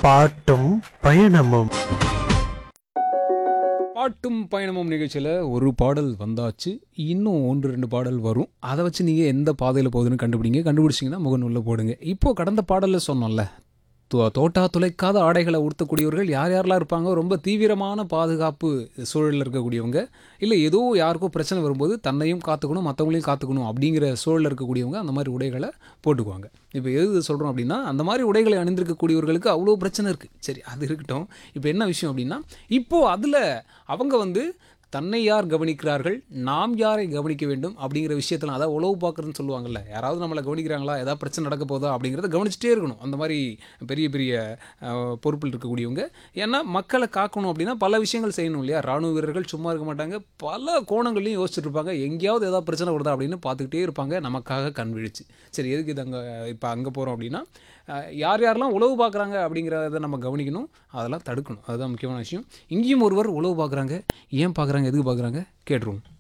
பாட்டும் பயணமும் பாட்டும் பயணமும் நிகழ்ச்சியில் ஒரு பாடல் வந்தாச்சு இன்னும் ஒன்று ரெண்டு பாடல் வரும் அதை வச்சு நீங்கள் எந்த பாதையில் போகுதுன்னு கண்டுபிடிங்க கண்டுபிடிச்சிங்கன்னா முகநூலில் போடுங்க இப்போது கடந்த பாடலில் சொன்னோம்ல தோ- தோட்டா துளைக்காத ஆடைகளை உடுத்தக்கூடியவர்கள் யார் யாரெல்லாம் இருப்பாங்க ரொம்ப தீவிரமான பாதுகாப்பு சூழலில் இருக்கக்கூடியவங்க இல்லை ஏதோ யாருக்கோ பிரச்சனை வரும்போது தன்னையும் காத்துக்கணும் மற்றவங்களையும் காத்துக்கணும் அப்படிங்கிற சூழலில் இருக்கக்கூடியவங்க அந்த மாதிரி உடைகளை போட்டுக்குவாங்க இப்போ எது சொல்கிறோம் அப்படின்னா அந்த மாதிரி உடைகளை அணிந்திருக்கக்கூடியவர்களுக்கு அவ்வளோ பிரச்சனை இருக்குது சரி அது இருக்கட்டும் இப்போ என்ன விஷயம் அப்படின்னா இப்போது அதில் அவங்க வந்து தன்னை யார் கவனிக்கிறார்கள் நாம் யாரை கவனிக்க வேண்டும் அப்படிங்கிற விஷயத்தில் அதாவது உளவு பார்க்குறதுன்னு சொல்லுவாங்கல்ல யாராவது நம்மளை கவனிக்கிறாங்களா ஏதாவது பிரச்சனை நடக்க போதா அப்படிங்கிறத கவனிச்சிட்டே இருக்கணும் அந்த மாதிரி பெரிய பெரிய அஹ், பொறுப்பில் இருக்கக்கூடியவங்க ஏன்னா மக்களை காக்கணும் அப்படின்னா பல விஷயங்கள் செய்யணும் இல்லையா ராணுவ வீரர்கள் சும்மா இருக்க மாட்டாங்க பல கோணங்கள்லையும் யோசிச்சுட்டு இருப்பாங்க எங்கேயாவது ஏதாவது பிரச்சனை வருதா அப்படின்னு பார்த்துக்கிட்டே இருப்பாங்க நமக்காக கண் விழிச்சு சரி எதுக்கு இது அங்கே இப்போ அங்கே போகிறோம் அப்படின்னா அஹ், யார் யாரெல்லாம் உளவு பார்க்குறாங்க அப்படிங்கிறத நம்ம கவனிக்கணும் அதெல்லாம் தடுக்கணும் அதுதான் முக்கியமான விஷயம் இங்கேயும் ஒருவர் உளவு பார்க்குறாங்க ஏன் பார்க்குறாங்க எதுக்கு பார்க்குறாங்க கேட்டுருவோம்